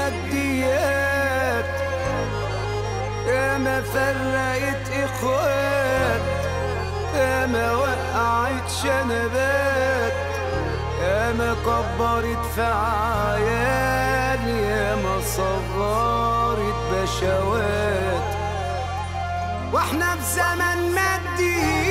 الماديات يا ما فرقت اخوات يا ما وقعت شنبات يا ما كبرت في عيال يا ما صغرت بشوات واحنا في زمن مادي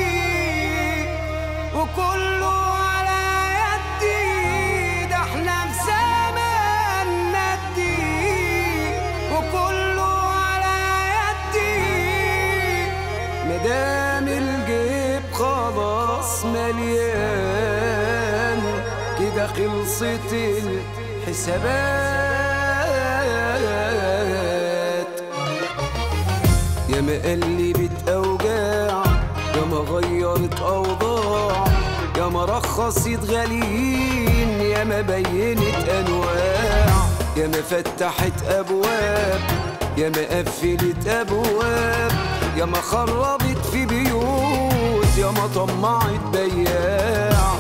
وكله على يدي ده احنا في زمن مادي وكله على يدي مدام الجيب خلاص مليان كده خلصت الحسابات يا ما قلبت اوجاع يا ما غيرت اوضاع يا ما رخصت غاليين يا ما بينت انواع يا ما فتحت ابواب يا ما قفلت ابواب يا ما خربت في بيوت يا ما طمعت بياع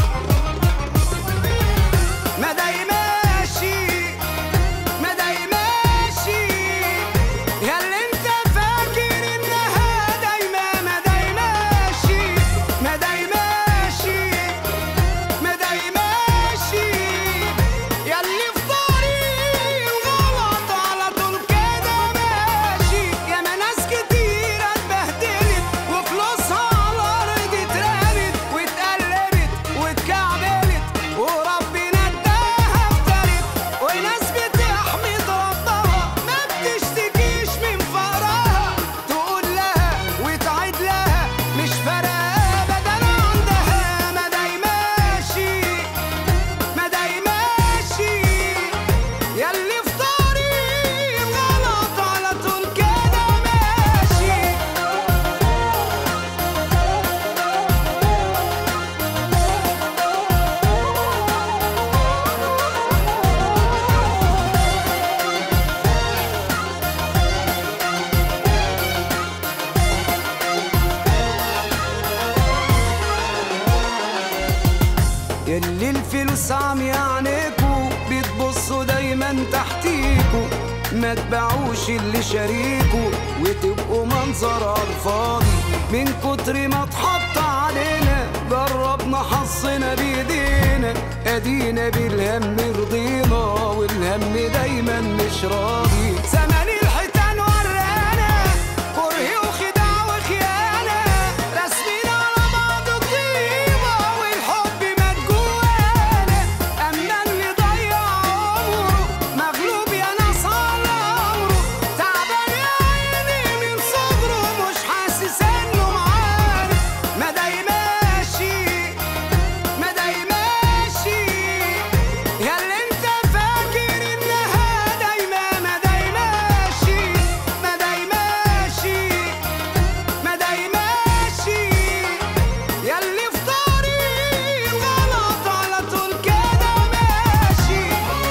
ما داي ماشي ما داي ماشي يا اللي انت فاكر انها دايما ما داي ماشي ما داي ماشي ما داي ماشي يا اللي في طريق الغلط على طول كده ماشي يا ما ناس كتير اتبهدلت وفلوسها على الارض اترمت واتقلبت واتكعبلت وربنا اداها افترت وناس بتحمد ربها ما بتشتكيش من فقرها تقول لها وتعيد لها مش فارقه ابدا عندها ما داي ماشي ما داي ماشي ياللي في طريق غلط على طول كده ماشي ياللي الفلوس عم يعنيكوا بتبصوا دايما تحتيكوا ما تبيعوش اللي شاريكوا وتبقوا منظر على الفاضي من كتر ما اتحط علينا جربنا حظنا بايدينا ادينا بالهم رضينا والهم دايما مش راضي زمان الحيتان ورانا كره وخداع وخيانه رسمين على بعض طيبه والحب مات جوانا اما اللي ضيع عمره مغلوب يا ناس على امره تعبان يا عيني من صغره مش حاسس انه معانا ما داي ماشي ما داي ماشي يا اللي انت فاكر انها دايما ما داي ماشي ما داي ماشي ما داي ماشي يا اللي في طريق غلط على طول كده ماشي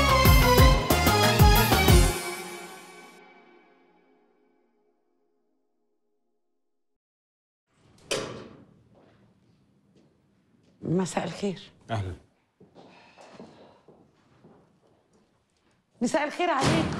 مساء الخير اهلا مساء الخير عليكم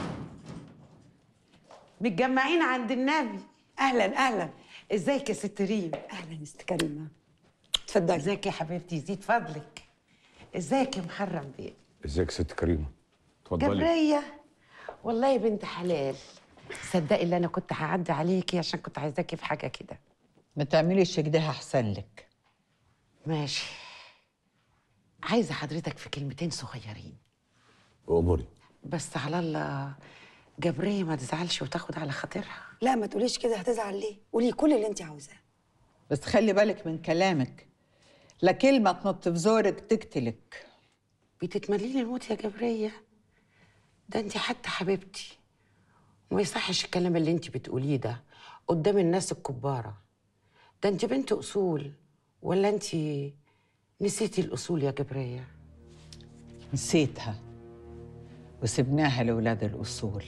متجمعين عند النبي اهلا اهلا ازيك يا ست ريم اهلا ست كريمه اتفضلي ازيك يا حبيبتي يزيد فضلك ازيك يا محرم بيه ازيك ست كريمه اتفضلي جبرية والله يا بنت حلال صدقي اللي انا كنت هعدي عليكي عشان كنت عايزاكي في حاجه كده ما تعمليش كده احسن لك ماشي عايزه حضرتك في كلمتين صغيرين اموري بس على الله جبرية ما تزعلش وتاخد على خاطرها لا ما تقوليش كده هتزعل ليه قولي كل اللي انت عاوزاه بس خلي بالك من كلامك لا كلمة تنط في زورك تقتلك بتتمليني الموت يا جبرية ده انت حتى حبيبتي وما يصحش الكلام اللي انت بتقوليه ده قدام الناس الكبارة ده انت بنت أصول ولا انت نسيتي الأصول يا جبرية نسيتها وسبناها لولاد الأصول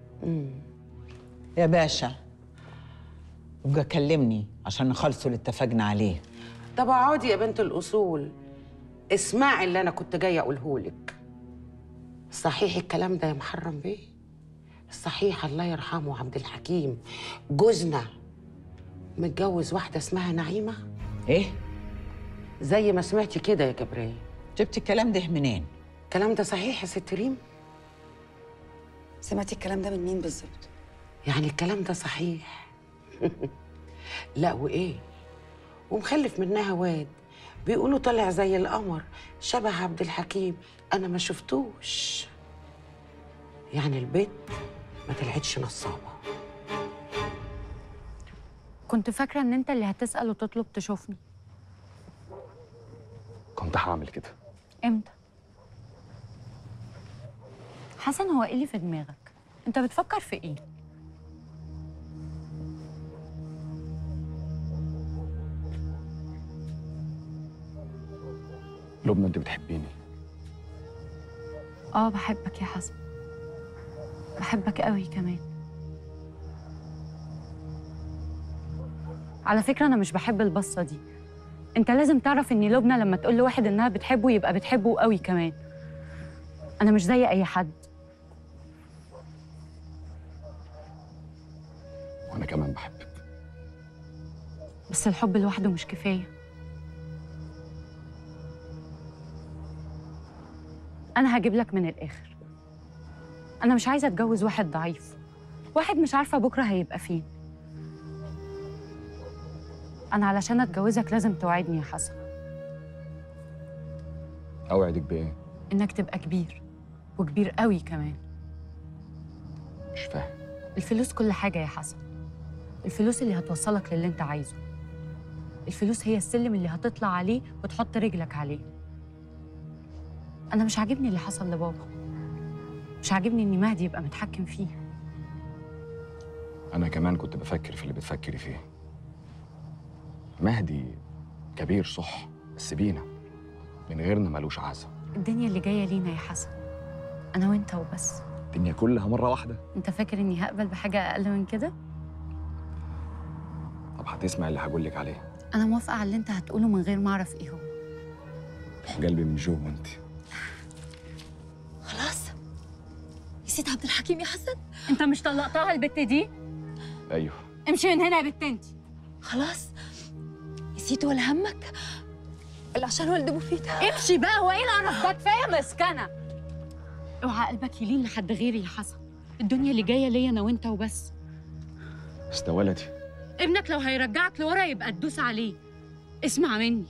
يا باشا ابقى كلمني عشان نخلصوا اللي اتفقنا عليه طب اقعدي يا بنت الأصول اسمعي اللي أنا كنت جاية أقوله لك صحيح الكلام ده يا محرم بيه صحيح الله يرحمه عبد الحكيم جوزنا متجوز واحده اسمها نعيمه ايه زي ما سمعتي كده يا جبرية جبتي الكلام ده منين الكلام ده صحيح يا ست ريم سمعتي الكلام ده من مين بالظبط يعني الكلام ده صحيح لا وايه ومخلف منها واد بيقولوا طالع زي القمر شبه عبد الحكيم انا ما شفتوش يعني البيت ما طلعتش نصابه كنت فاكرة إن أنت اللي هتسأل وتطلب تشوفني كنت هعمل كده إمتى؟ حسن هو إيه اللي في دماغك؟ أنت بتفكر في إيه؟ لبنى انت بتحبيني آه بحبك يا حسن بحبك قوي كمان على فكرة أنا مش بحب البصة دي أنت لازم تعرف إن لبنى لما تقول لواحد إنها بتحبه يبقى بتحبه قوي كمان أنا مش زي أي حد وانا كمان بحبك بس الحب لوحده مش كفاية أنا هجيب لك من الآخر أنا مش عايزة أتجوز واحد ضعيف واحد مش عارفة بكرة هيبقى فين أنا علشان أتجوزك لازم توعدني يا حسن اوعدك بايه إنك تبقى كبير وكبير قوي كمان مش فاهم الفلوس كل حاجة يا حسن الفلوس اللي هتوصلك للي انت عايزه الفلوس هي السلم اللي هتطلع عليه وتحط رجلك عليه أنا مش عاجبني اللي حصل لبابا مش عاجبني إن مهدي يبقى متحكم فيه انا كمان كنت بفكر في اللي بتفكري فيه مهدي كبير صح بس بينا من غيرنا ملوش عازة الدنيا اللي جاية لينا يا حسن أنا وأنت وبس الدنيا كلها مرة واحدة أنت فاكر إني هقبل بحاجة أقل من كده؟ طب هتسمع اللي هقولك عليه أنا موافقة على اللي أنت هتقوله من غير ما أعرف إيه هو قلبي من جوه انت خلاص نسيت عبد الحكيم يا حسن أنت مش طلقتها البت دي؟ ايوه امشي من هنا يا بت أنت خلاص نسيت ولا همك اللي عشان والد مفيد امشي بقى هو ايه القرف ده كفايه مسكنه اوعى قلبك يلين لحد غيري يا حسن الدنيا اللي جايه ليا انا وانت وبس بس ده ولدي ابنك لو هيرجعك لورا يبقى تدوس عليه اسمع مني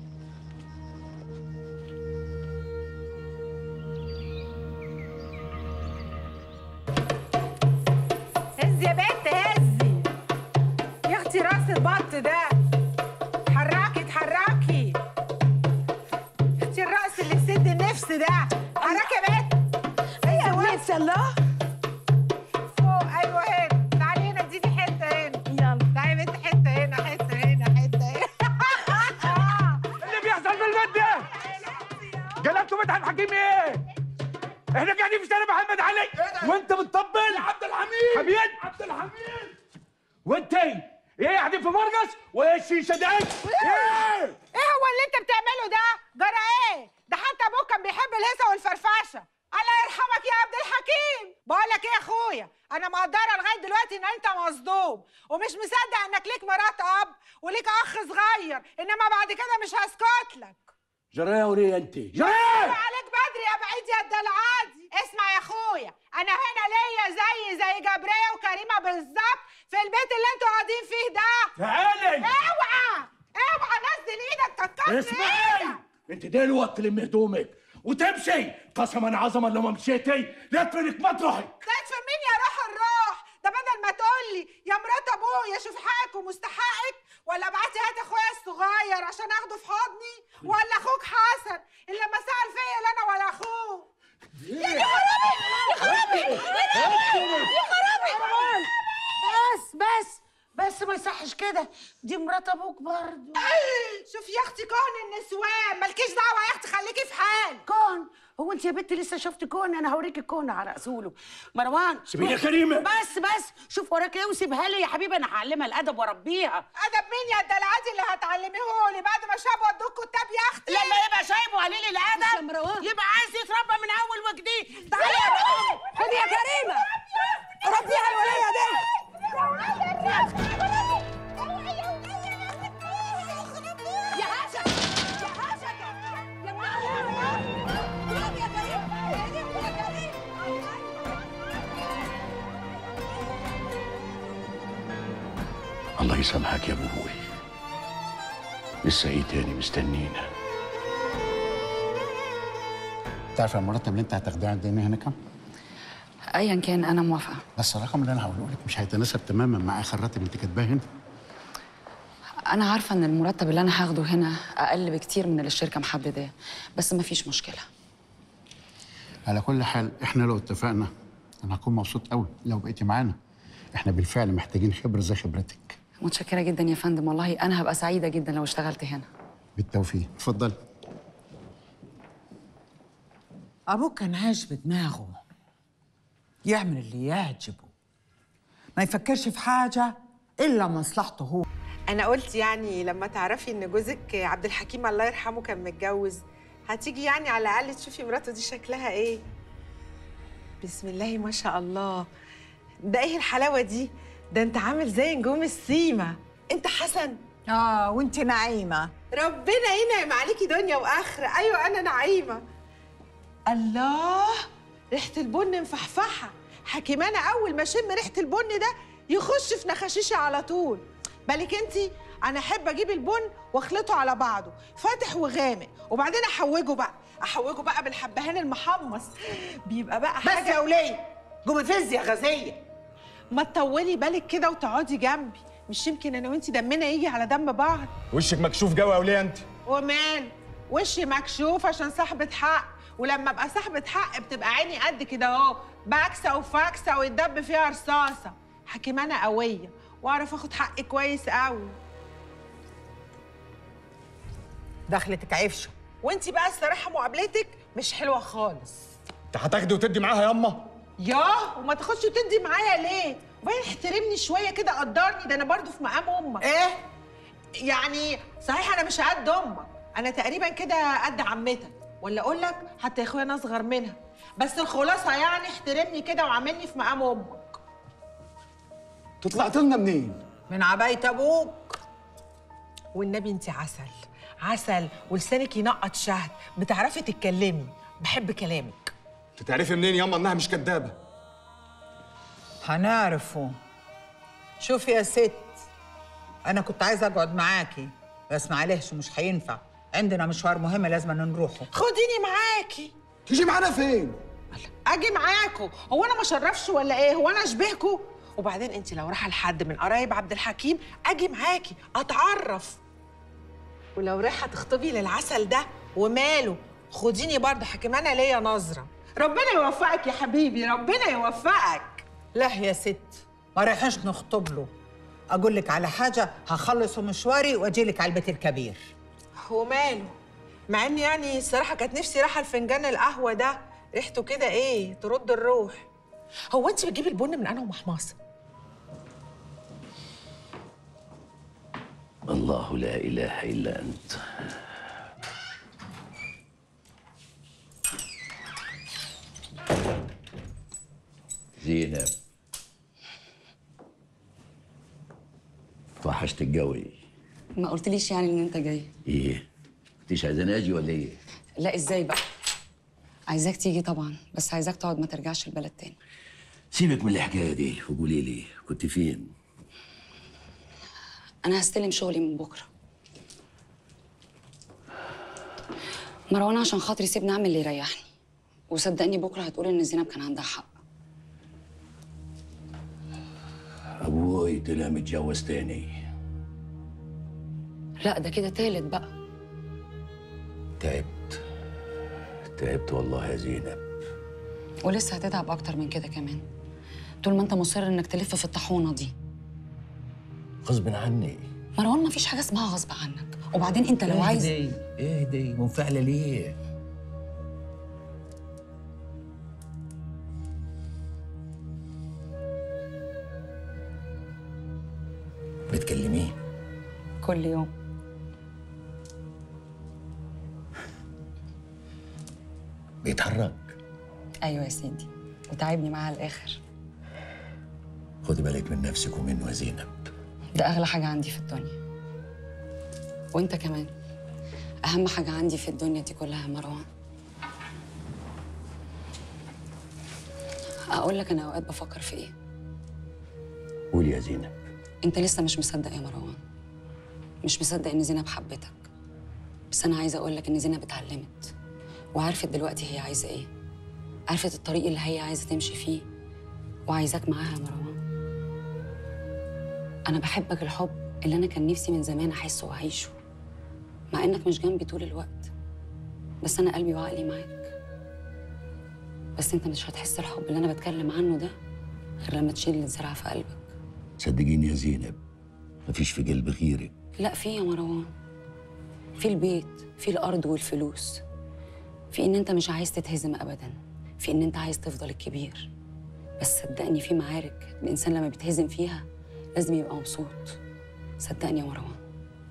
هزي يا بنت هزي يا اختي راس البط ده اتحركي اتحركي يا اختي الرأس اللي يسد النفس ده حركي يا بنت ايوه نفس الله فوق ايوه هنا تعالي هنا اديني حته هنا يلا تعالي يا بنت حته هنا حته هنا حته هنا اللي بيحصل في البيت ده جلبتوا بيت عبد الحكيم ايه؟ احنا قاعدين في شارع محمد علي وانت بتطبل عبد الحميد حميد عبد الحميد وانت ايه قاعدين في مرقص وايه الشيشه دي؟ ايه؟ ايه هو اللي انت بتعمله ده؟ جرى ايه؟ ده حتى ابوك كان بيحب الهيصه والفرفشه. الله يرحمك يا عبد الحكيم. بقول لك ايه يا اخويا؟ انا مقدره لغايه دلوقتي ان انت مصدوم ومش مصدق انك ليك مرات اب وليك اخ صغير، انما بعد كده مش هسكت لك. جرايه وليه انت؟ جرايه عليك بدري يا بعيد يا الدلعادي. اسمع يا اخويا، انا هنا ليا زي زي جبريه وكريمه بالظبط في البيت اللي انتوا قاعدين فيه ده. تعالي اوعى! اوعى نزل ايدك تتكسر اسمعي انت دلوقتي لم هدومك وتمشي قسما عظما لو ما مشيتي لاترك مطرحك تدفن مين يا روح الروح ده بدل ما تقول لي يا مرات ابويا شوف حقك ومستحقك ولا ابعتي هات اخويا الصغير عشان اخده في حضني ولا اخوك حسن اللي ما سأل فيا لا انا ولا اخوه بس بس بس ما يصحش كده دي مرات ابوك برضه شوف يا اختي كون النسوان مالكيش دعوه يا اختي خليكي في حال كون هو انت يا بنت لسه شفت كون انا هوريك الكون على اصوله مروان سيبيني يا كريمه بس بس شوف وراك ايه وسيبها لي يا حبيبي انا هعلمها الادب واربيها ادب مين يا الدلعادي اللي هتعلميه لي بعد ما شاب ودوك كتاب يا اختي لما يبقى شايب وقليل الادب يا مروان. يبقى عايز يتربى من اول وجديد تعالي يا مروان خدي يا كريمه الله يسامحك يا ابوي لسه ايه تاني مستنينا تعرف المرتب اللي انت هتاخديه عندنا هنا كام؟ ايا كان انا موافقه بس الرقم اللي انا هقوله لك مش هيتناسب تماما مع اخر راتب انت كاتباه هنا انا عارفه ان المرتب اللي انا هاخده هنا اقل بكتير من اللي الشركه محدداه بس مفيش مشكله على كل حال احنا لو اتفقنا انا هكون مبسوط قوي لو بقيتي معانا احنا بالفعل محتاجين خبره زي خبرتك متشكره جدا يا فندم والله انا هبقى سعيده جدا لو اشتغلت هنا بالتوفيق اتفضل أبوك كان عايش بدماغه يعمل اللي يعجبه ما يفكرش في حاجة إلا مصلحته هو انا قلت يعني لما تعرفي ان جوزك عبد الحكيم الله يرحمه كان متجوز هتيجي يعني على الاقل تشوفي مراته دي شكلها ايه بسم الله ما شاء الله ده ايه الحلاوه دي ده انت عامل زي نجوم السيما انت حسن آه وأنت نعيمة ربنا ينعم عليكي دنيا واخره ايوه انا نعيمه الله ريحه البن مفحفحه حكيمانه اول ما اشم ريحه البن ده يخش في نخاشيشي على طول بالك انت انا احب اجيب البن واخلطه على بعضه فاتح وغامق وبعدين احوجه بقى احوجه بقى بالحبهان المحمص بيبقى بقى بس حاجه يا وليه جوه فز يا غازيه ما تطولي بالك كده وتقعدي جنبي مش يمكن انا وانت دمنا يجي على دم بعض وشك مكشوف جو يا وليه انت ومال وشي مكشوف عشان صاحبة حق ولما ابقى صاحبة حق بتبقى عيني قد كده اهو باكسة وفاكسة ويتدب فيها رصاصة حكيمانة قوية واعرف اخد حقي كويس قوي دخلتك عفشة وانت بقى الصراحة مقابلتك مش حلوة خالص انت هتاخدي وتدي معاها ياما ياه وما تاخدش وتدي معايا ليه؟ وبعدين احترمني شوية كده قدرني ده انا برضو في مقام امك ايه؟ يعني صحيح انا مش قد امك انا تقريبا كده قد عمتك ولا اقول لك حتى يا اخويا انا اصغر منها بس الخلاصة يعني احترمني كده وعاملني في مقام امك طلعت لنا منين؟ من عباية أبوك والنبي انت عسل عسل ولسانك ينقط شهد بتعرفي تتكلمي بحب كلامك انت تعرفي منين ياما انها مش كدابه هنعرفه شوفي يا ست أنا كنت عايزة أقعد معاكي بس معلش مش هينفع عندنا مشوار مهم لازم نروحه خديني معاكي تيجي معانا فين؟ اجي معاكوا هو انا ما شرفش ولا ايه هو انا اشبهكوا وبعدين انت لو رايحه لحد من قرايب عبد الحكيم اجي معاكي اتعرف ولو رايحه تخطبي للعسل ده وماله خديني برضه حكيمانه ليا نظره ربنا يوفقك يا حبيبي ربنا يوفقك لا يا ست ما رايحش نخطب له أقول لك على حاجة هخلص مشواري وأجي لك على البيت الكبير وماله مع ان يعني الصراحه كانت نفسي رايحه الفنجان القهوه ده ريحته كده ايه ترد الروح هو انت بتجيبي البن من انا ومحمصه الله لا اله الا انت زينب وحشت الجوي ما قلتليش يعني ان انت جاي ايه كنتيش عايزاني اجي ولا ايه لا ازاي بقى عايزاك تيجي طبعا بس عايزاك تقعد ما ترجعش البلد تاني سيبك من الحكايه دي وقولي لي كنت فين انا هستلم شغلي من بكره مروان عشان خاطري سيبني اعمل اللي يريحني وصدقني بكره هتقول ان زينب كان عندها حق ابوي طلع متجوز تاني لا ده كده تالت بقى تعبت تعبت والله يا زينب ولسه هتتعب اكتر من كده كمان طول ما انت مصر انك تلف في الطاحونه دي غصب عني مروان ما فيش حاجه اسمها غصب عنك وبعدين انت لو عايز اهدي اهدي منفعله ليه بتكلميه كل يوم بيتحرك ايوه يا سيدي وتعبني معاها الاخر خدي بالك من نفسك ومنه يا زينب ده اغلى حاجه عندي في الدنيا وانت كمان اهم حاجه عندي في الدنيا دي كلها يا مروان اقول لك انا اوقات بفكر في ايه قولي يا زينب انت لسه مش مصدق يا مروان مش مصدق ان زينب حبتك بس انا عايزه اقول لك ان زينب اتعلمت وعرفت دلوقتي هي عايزه ايه عرفت الطريق اللي هي عايزه تمشي فيه وعايزاك معاها يا مروان انا بحبك الحب اللي انا كان نفسي من زمان احسه واعيشه مع انك مش جنبي طول الوقت بس انا قلبي وعقلي معاك بس انت مش هتحس الحب اللي انا بتكلم عنه ده غير لما تشيل اللي اتزرع في قلبك صدقيني يا زينب مفيش في قلب غيرك لا في يا مروان في البيت في الارض والفلوس في ان انت مش عايز تتهزم ابدا في ان انت عايز تفضل الكبير بس صدقني في معارك الانسان لما بيتهزم فيها لازم يبقى مبسوط صدقني يا مروان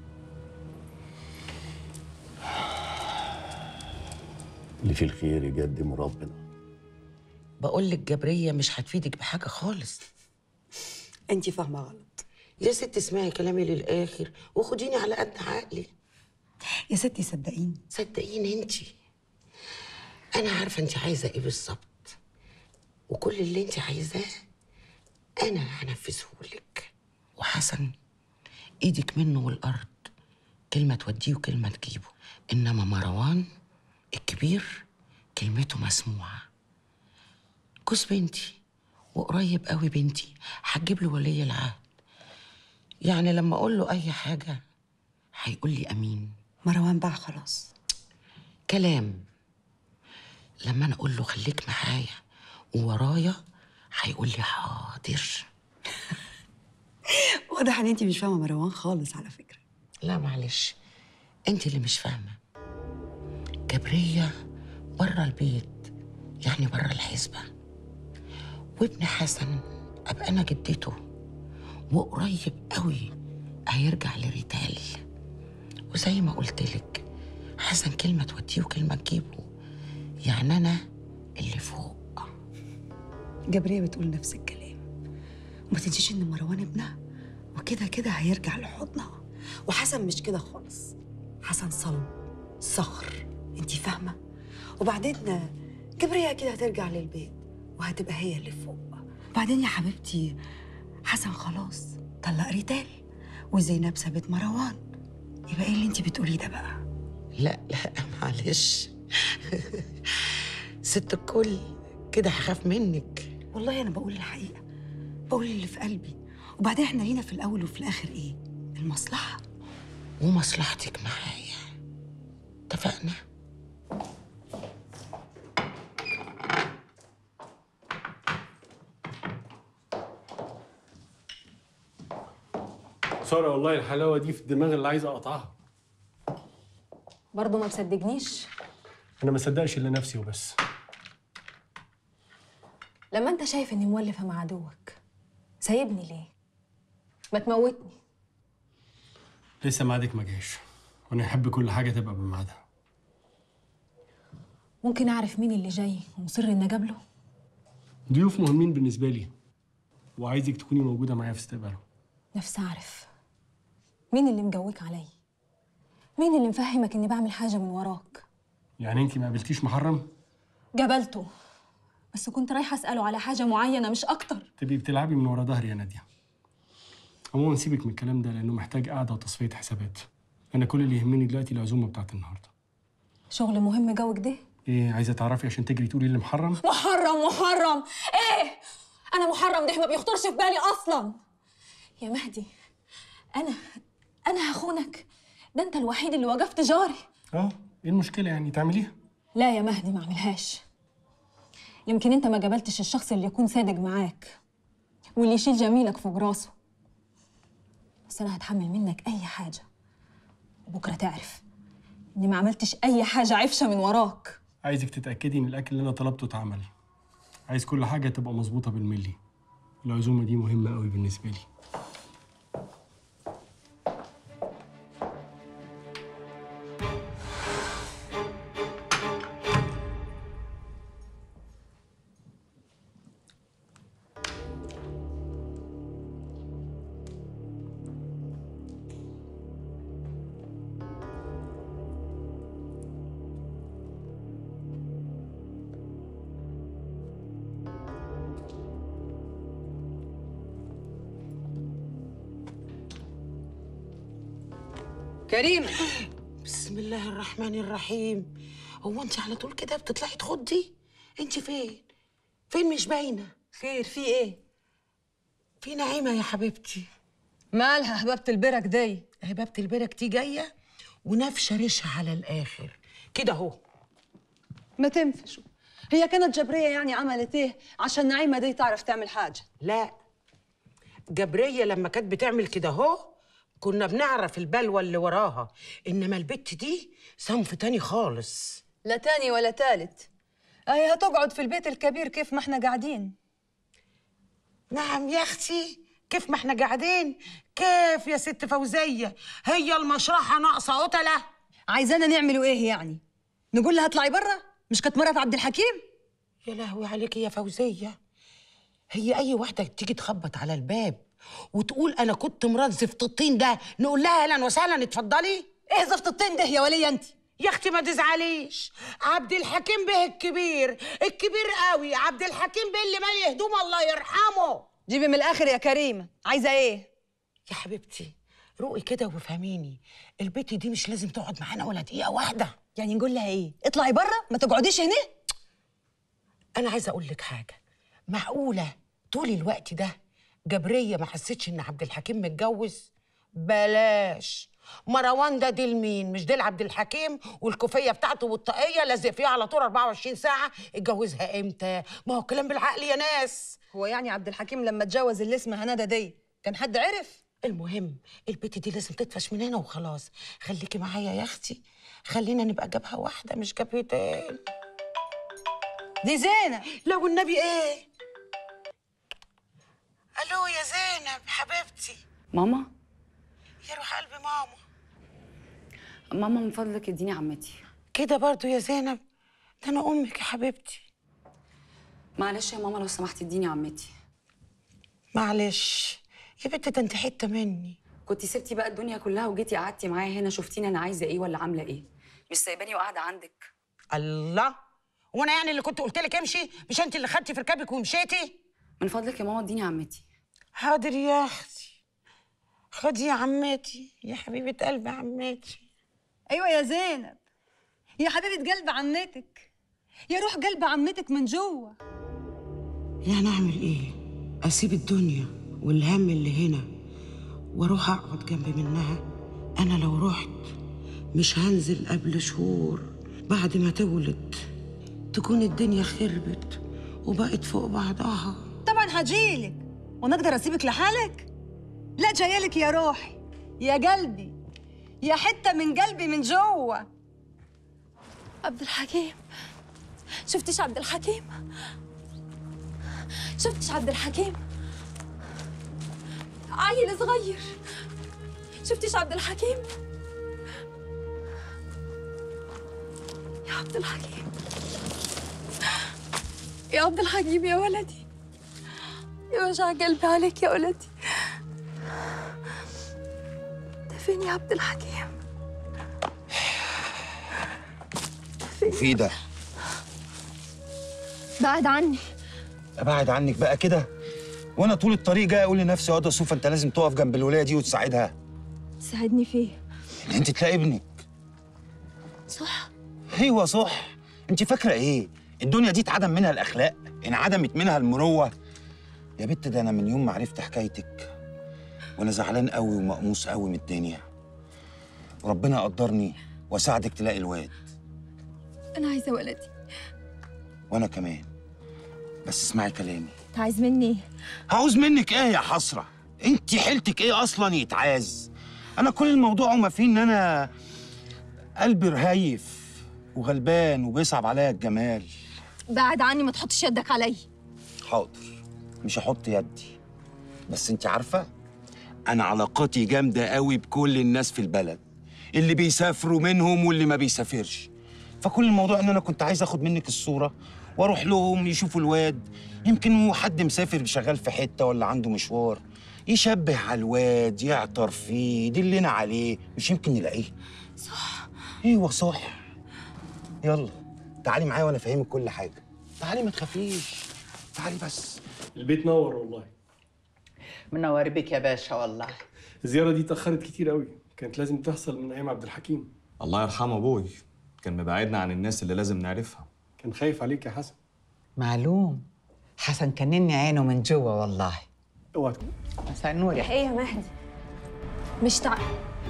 اللي في الخير يقدم ربنا بقول لك جبريه مش هتفيدك بحاجه خالص انت فاهمه غلط يا ست اسمعي كلامي للاخر وخديني على قد عقلي يا ستي صدقيني صدقيني انت انا عارفه انت عايزه ايه بالظبط وكل اللي انت عايزاه انا هنفذهولك وحسن ايدك منه والارض كلمه توديه وكلمه تجيبه انما مروان الكبير كلمته مسموعه جوز بنتي وقريب قوي بنتي هتجيب له ولي العهد يعني لما اقول له اي حاجه هيقول لي امين مروان باع خلاص كلام لما انا اقول له خليك معايا وورايا هيقول لي حاضر واضح ان انت مش فاهمه مروان خالص على فكره لا معلش انت اللي مش فاهمه جبريه بره البيت يعني بره الحسبه وابن حسن ابقى انا جدته وقريب قوي هيرجع لريتال وزي ما قلت لك حسن كلمه توديه وكلمه تجيبه يعني انا اللي فوق جبريه بتقول نفس الكلام وما تنسيش ان مروان ابنها وكده كده هيرجع لحضنها وحسن مش كده خالص حسن صلب صخر انت فاهمه وبعدين جبريه كده هترجع للبيت وهتبقى هي اللي فوق بعدين يا حبيبتي حسن خلاص طلق ريتال وزينب سابت مروان يبقى ايه اللي انت بتقوليه ده بقى لا لا معلش ست الكل كده هخاف منك والله انا بقول الحقيقه بقول اللي في قلبي وبعدين احنا لينا في الاول وفي الاخر ايه المصلحه ومصلحتك معايا اتفقنا سارة والله الحلاوة دي في الدماغ اللي عايز أقطعها برضه ما تصدقنيش أنا ما صدقش إلا نفسي وبس لما انت شايف اني مولفه مع عدوك سايبني ليه ما تموتني لسه ميعادك ما جاش وأنا أحب كل حاجة تبقى بميعادها ممكن اعرف مين اللي جاي ومصر اني اجابله ضيوف مهمين بالنسبة لي وعايزك تكوني موجودة معايا في استقبالهم نفسي اعرف مين اللي مجوك علي مين اللي مفهمك اني بعمل حاجه من وراك يعني أنت ما قابلتيش محرم جبلته بس كنت رايحه اساله على حاجه معينه مش اكتر تبقي بتلعبي من ورا ظهري يا نادية عموما سيبك من الكلام ده لأنه محتاج قعدة وتصفية حسابات أنا كل اللي يهمني دلوقتي العزومة بتاعت النهاردة شغل مهم جوك ده إيه عايزة تعرفي عشان تجري تقولي اللي محرم محرم محرم ايه انا محرم ده ما بيخطرش في بالي اصلا يا مهدي انا انا هخونك ده انت الوحيد اللي وقفت جاري اه ايه المشكلة يعني تعمليها لا يا مهدي ما اعملهاش يمكن انت ما قابلتش الشخص اللي يكون صادق معاك واللي يشيل جميلك فوق راسه بس انا هتحمل منك اي حاجه وبكره تعرف اني ما عملتش اي حاجه عفشه من وراك عايزك تتأكدي إن الأكل اللي أنا طلبته اتعمل عايز كل حاجة تبقى مظبوطة بالملي العزومة دي مهمة قوي بالنسبة لي كريمه بسم الله الرحمن الرحيم هو انت على طول كده بتطلعي تخضي انت فين فين مش باينه خير في ايه في نعيمه يا حبيبتي مالها هبابه البرك دي هبابه البرك دي جايه ونافشه ريشها على الاخر كده اهو ما تنفشوا هي كانت جبريه يعني عملت ايه عشان نعيمه دي تعرف تعمل حاجه لا جبريه لما كانت بتعمل كده اهو كنا بنعرف البلوى اللي وراها انما البت دي صنف تاني خالص لا تاني ولا تالت هي هتقعد في البيت الكبير كيف ما احنا قاعدين نعم يا اختي كيف ما احنا قاعدين كيف يا ست فوزيه هي المشرحه ناقصه قتله عايزانا نعملوا ايه يعني نقول لها اطلعي برا مش كانت مرات عبد الحكيم يا لهوي عليكي يا فوزيه هي اي واحده تيجي تخبط على الباب وتقول انا كنت مرات زفت الطين ده نقول لها اهلا وسهلا اتفضلي ايه زفت الطين ده يا وليه انت يا اختي ما تزعليش عبد الحكيم به الكبير الكبير قوي عبد الحكيم به اللي مالي هدوم الله يرحمه جيبي من الاخر يا كريمه عايزه ايه يا حبيبتي روقي كده وفهميني البت دي مش لازم تقعد معانا ولا دقيقه واحده يعني نقول لها ايه اطلعي برا ما تقعديش هنا انا عايزه اقول لك حاجه معقوله طول الوقت ده جبريه ما حسيتش ان عبد الحكيم متجوز بلاش مروان ده ديل مين مش ديل عبد الحكيم والكوفيه بتاعته والطاقيه لازق فيها على طول 24 ساعه اتجوزها امتى ما هو كلام بالعقل يا ناس هو يعني عبد الحكيم لما اتجوز اللي اسمها هندى دي كان حد عرف المهم البت دي لازم تدفش من هنا وخلاص خليكي معايا يا اختي خلينا نبقى جبهه واحده مش جبهتين دي زينه لو النبي ايه الو يا زينب حبيبتي ماما يا روح قلبي ماما ماما من فضلك اديني عمتي كده برضو يا زينب ده انا امك يا حبيبتي معلش يا ماما لو سمحتي اديني عمتي معلش يا بنت ده انت حته مني كنتي سبتي بقى الدنيا كلها وجيتي قعدتي معايا هنا شفتيني انا عايزه ايه ولا عامله ايه مش سايباني وقاعده عندك الله وانا يعني اللي كنت قلت لك امشي مش انت اللي خدتي في ركابك ومشيتي من فضلك يا ماما اديني عمتي حاضر يا اختي خدي يا عمتي يا حبيبه قلب عمتي ايوه يا زينب يا حبيبه قلب عمتك يا روح قلب عمتك من جوه يعني اعمل ايه اسيب الدنيا والهم اللي هنا واروح اقعد جنب منها انا لو رحت مش هنزل قبل شهور بعد ما تولد تكون الدنيا خربت وبقت فوق بعضها طبعا هجيلك وانا اقدر اسيبك لحالك لا جايلك يا روحي يا قلبي يا حته من قلبي من جوه عبد الحكيم شفتش عبد الحكيم شفتش عبد الحكيم عيل صغير شفتش عبد الحكيم يا عبد الحكيم يا عبد الحكيم يا ولدي يا وجع قلبي عليك يا ولدي ده فين يا عبد الحكيم مفيدة بعد عني ابعد عنك بقى كده وانا طول الطريق جاي اقول لنفسي يا صوفا انت لازم تقف جنب الولايه دي وتساعدها ساعدني فيه ان انت تلاقي ابنك صح ايوه صح انت فاكره ايه الدنيا دي اتعدم منها الاخلاق انعدمت منها المروه يا بت ده انا من يوم ما عرفت حكايتك وانا زعلان قوي ومقموص قوي من الدنيا وربنا قدرني وساعدك تلاقي الواد انا عايزه ولدي وانا كمان بس اسمعي كلامي انت عايز مني ايه هعوز منك ايه يا حسره انت حيلتك ايه اصلا يتعاز انا كل الموضوع وما فيه ان انا قلبي رهيف وغلبان وبيصعب عليا الجمال بعد عني ما تحطش يدك عليا حاضر مش هحط يدي بس انت عارفه انا علاقاتي جامده قوي بكل الناس في البلد اللي بيسافروا منهم واللي ما بيسافرش فكل الموضوع ان انا كنت عايز اخد منك الصوره واروح لهم يشوفوا الواد يمكن هو حد مسافر شغال في حته ولا عنده مشوار يشبه على الواد يعطر فيه يدلنا عليه مش يمكن نلاقيه صح ايوه صح يلا تعالي معايا وانا افهمك كل حاجه تعالي ما تخافيش تعالي بس البيت نور والله منور بك يا باشا والله الزياره دي اتاخرت كتير قوي كانت لازم تحصل من ايام عبد الحكيم الله يرحمه ابوي كان مبعدنا عن الناس اللي لازم نعرفها كان خايف عليك يا حسن معلوم حسن كنني عينه من جوا والله اوعى مساء النور يا ايه يا مهدي مش تع...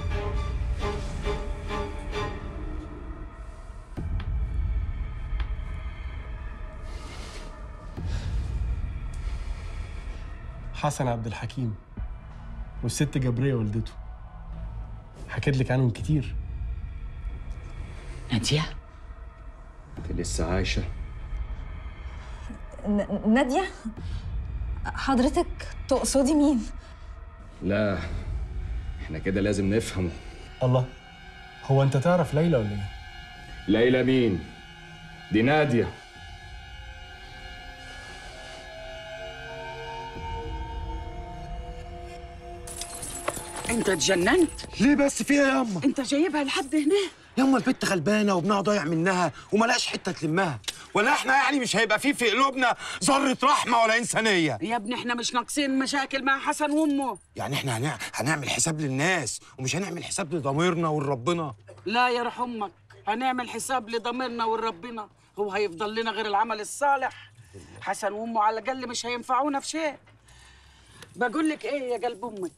حسن عبد الحكيم والست جبرية والدته حكيت لك عنهم كتير نادية انت لسه عايشه ن- نادية حضرتك تقصدي مين؟ لا احنا كده لازم نفهمه الله هو انت تعرف ليلى ولا ايه؟ ليلى مين دي ناديه انت اتجننت ليه بس فيها يا ياما انت جايبها لحد هنا ياما البت غلبانه وابنها ضايع منها وملاش حته تلمها ولا احنا يعني مش هيبقى فيه في قلوبنا ذره رحمه ولا انسانيه يا ابني احنا مش ناقصين مشاكل مع حسن وامه يعني احنا هنع... هنعمل حساب للناس ومش هنعمل حساب لضميرنا ولربنا لا يا روح امك هنعمل حساب لضميرنا ولربنا هو هيفضل لنا غير العمل الصالح حسن وامه على الاقل مش هينفعونا في شيء بقول لك ايه يا قلب امك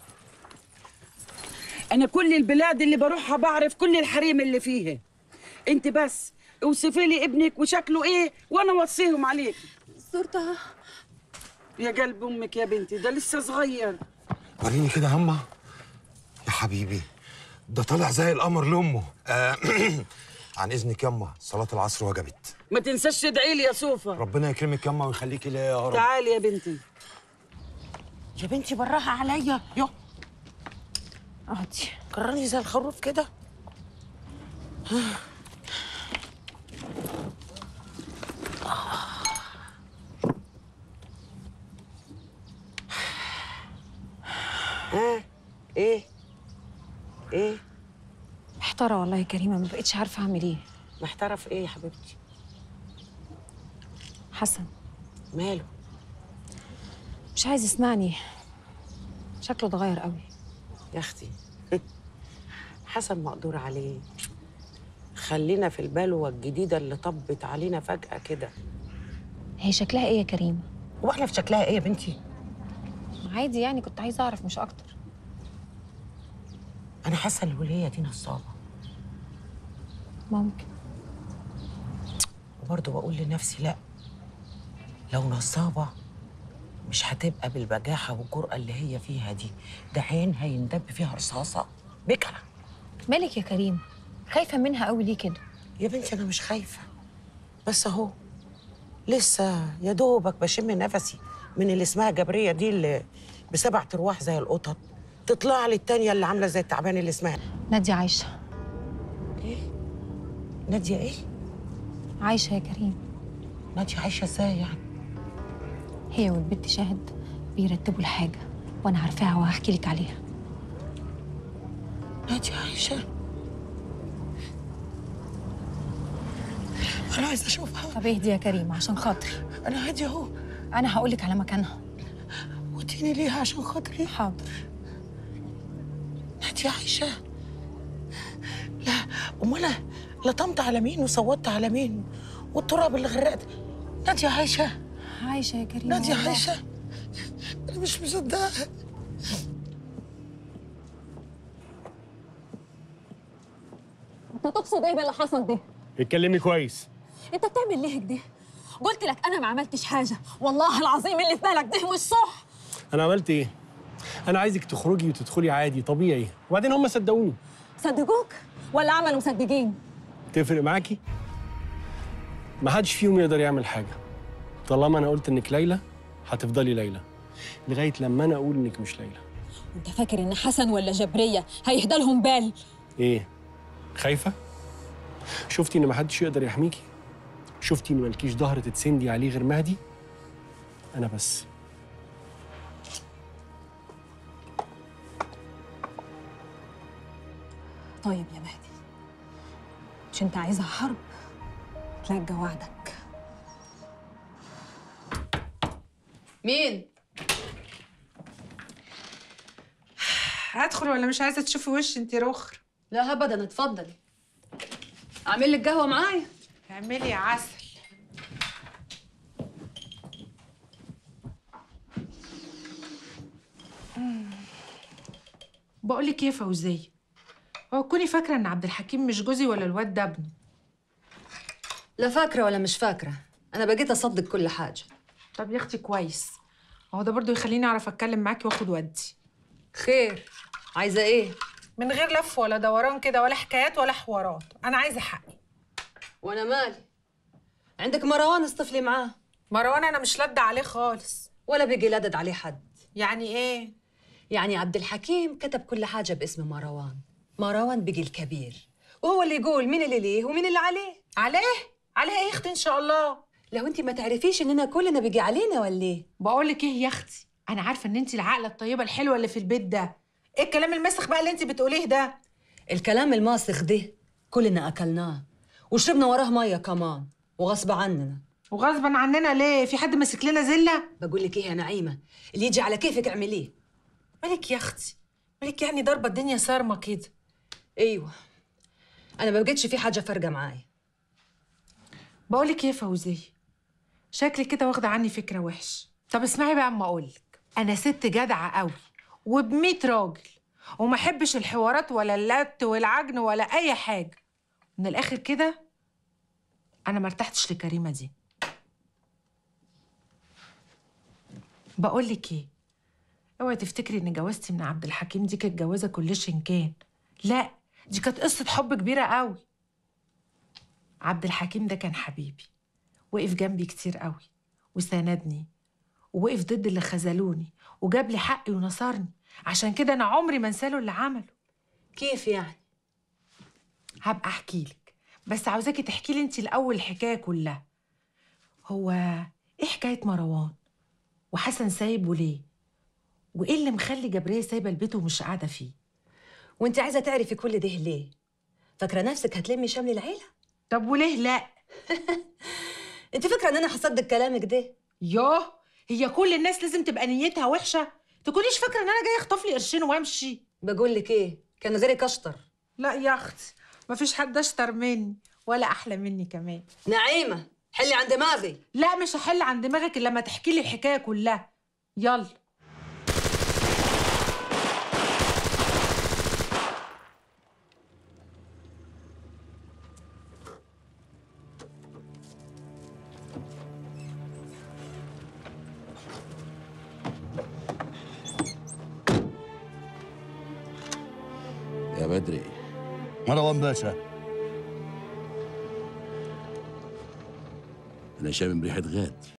انا كل البلاد اللي بروحها بعرف كل الحريم اللي فيها انت بس اوصفي لي ابنك وشكله ايه وانا اوصيهم عليك صورتها يا قلب امك يا بنتي ده لسه صغير وريني كده ياما يا حبيبي ده طالع زي القمر لامه آه عن اذنك ياما صلاه العصر وجبت ما تنساش تدعي لي يا سوفا ربنا يكرمك ياما ويخليكي ليا يا رب تعالي يا بنتي يا بنتي براها عليا يو اقعدي كرري زي الخروف كده ها ايه ايه محتارة والله يا كريمة ما بقتش عارفة أعمل إيه محتاره في ايه يا حبيبتي حسن ماله مش عايز يسمعني شكله اتغير قوي يا اختي حسن مقدور عليه خلينا في البلوه الجديده اللي طبت علينا فجاه كده هي شكلها إيه يا كريمة؟ هو احنا في شكلها ايه يا بنتي عادي يعني كنت عايزة أعرف مش أكتر انا حاسه الوليه دي نصابه ممكن وبرضه بقول لنفسي لا لو نصابه مش هتبقى بالبجاحه والجرأه اللي هي فيها دي ده عين هيندب فيها رصاصه بكره مالك يا كريم خايفة منها قوي ليه كده؟ يا بنتي انا مش خايفه بس اهو لسه يا دوبك بشم نفسي من اللي اسمها جبريه دي اللي بسبع ارواح زي القطط تطلع لي التانيه اللي عامله زي التعبان اللي اسمها نادية عايشة ناديه ايه عايشة يا كريم ناديه عايشه ازاي يعني هي والبت شاهد بيرتبوا الحاجة وأنا عارفاها وهحكي لك عليها ناديه عايشه انا عايزه اشوفها طب اهدي يا كريم عشان خاطري انا هاديه اهو أنا هقولك على مكانها وديني ليها عشان خاطري حاضر ناديه عايشه لا امال أنا لطمت على مين وصوتت على مين والتراب اللي غرقت ناديه عايشه عايشة يا كريم ناديه والله. عايشه انا مش مصدقه أنت تقصد إيه باللي حصل ده؟ اتكلمي كويس أنت بتعمل ليه كده؟ قلت لك أنا ما عملتش حاجة والله العظيم اللي في بالك ده مش صح انا عملت ايه انا عايزك تخرجي وتدخلي عادي طبيعي وبعدين هم صدقوني صدقوك ولا عملوا مصدقين؟ تفرق معاكي ما حدش فيهم يقدر يعمل حاجه طالما انا قلت انك ليلى هتفضلي ليلى لغايه لما انا اقول انك مش ليلى أنت فاكر إن حسن ولا جبرية هيهدى لهم بال؟ ايه خايفه شفتي ان ما حدش يقدر يحميكي شفتي ان مالكيش ظهر تتسندي عليه غير مهدي انا بس طيب يا مهدي مش أنت عايزها حرب؟ تلقى وعدك مين هدخل ولا مش عايزه تشوفي وش انت رخر لا ابدا اتفضلي اعمل لك قهوه معايا اعملي يا عسل بقول لك ايه يا فوزيه هو كوني فاكره ان عبد الحكيم مش جوزي ولا الواد ده ابنه لا فاكره ولا مش فاكره انا بقيت اصدق كل حاجه طب يا اختي كويس هو ده برضو يخليني اعرف اتكلم معاكي واخد ودي خير عايزه ايه من غير لف ولا دوران كده ولا حكايات ولا حوارات انا عايزه حقي وانا مالي عندك مروان اصطفلي معاه مروان انا مش لد عليه خالص ولا بيجي لدد عليه حد يعني ايه يعني عبد الحكيم كتب كل حاجه باسم مروان مروان بيجي الكبير وهو اللي يقول مين اللي ليه ومين اللي عليه عليه عليه ايه يا اختي ان شاء الله لو انت ما تعرفيش اننا كلنا بيجي علينا ولا ايه بقول لك ايه يا اختي انا عارفه ان انت العقله الطيبه الحلوه اللي في البيت ده ايه الكلام المسخ بقى اللي انت بتقوليه ده الكلام الماسخ ده كلنا اكلناه وشربنا وراه ميه كمان وغصب عننا وغصبا عننا ليه في حد ماسك لنا زله بقول لك ايه يا نعيمه اللي يجي على كيفك اعمليه مالك يا اختي مالك يعني ضربه الدنيا صارمه كده ايوه انا ما بقتش في حاجه فارقه معايا بقول لك ايه يا فوزيه شكلك كده واخده عني فكره وحش طب اسمعي بقى اما اقول لك انا ست جدعه قوي وب راجل وما احبش الحوارات ولا اللت والعجن ولا اي حاجه من الاخر كده انا ما ارتحتش لكريمه دي بقول لك ايه اوعي تفتكري ان جوازتي من عبد الحكيم دي كانت جوازه كلش كان لا دي كانت قصه حب كبيره قوي عبد الحكيم ده كان حبيبي وقف جنبي كتير قوي وساندني ووقف ضد اللي خذلوني وجاب لي حقي ونصرني عشان كده انا عمري ما انساله اللي عمله كيف يعني هبقى احكي لك بس عاوزاكي تحكي لي انت الاول الحكايه كلها هو ايه حكايه مروان وحسن سايبه ليه وايه اللي مخلي جبريه سايبه البيت ومش قاعده فيه وانت عايزه تعرفي كل ده ليه فاكره نفسك هتلمي شمل العيله طب وليه لا انت فاكره ان انا هصدق كلامك ده يوه هي كل الناس لازم تبقى نيتها وحشه تكونيش فاكره ان انا جايه اخطف لي قرشين وامشي بقول لك ايه كان غيرك اشطر لا يا اختي مفيش حد اشطر مني ولا احلى مني كمان نعيمه حلي عن دماغي لا مش هحل عن دماغك الا لما تحكي لي الحكايه كلها يلا يا بدري مروان باشا انا شامم ريحه غاد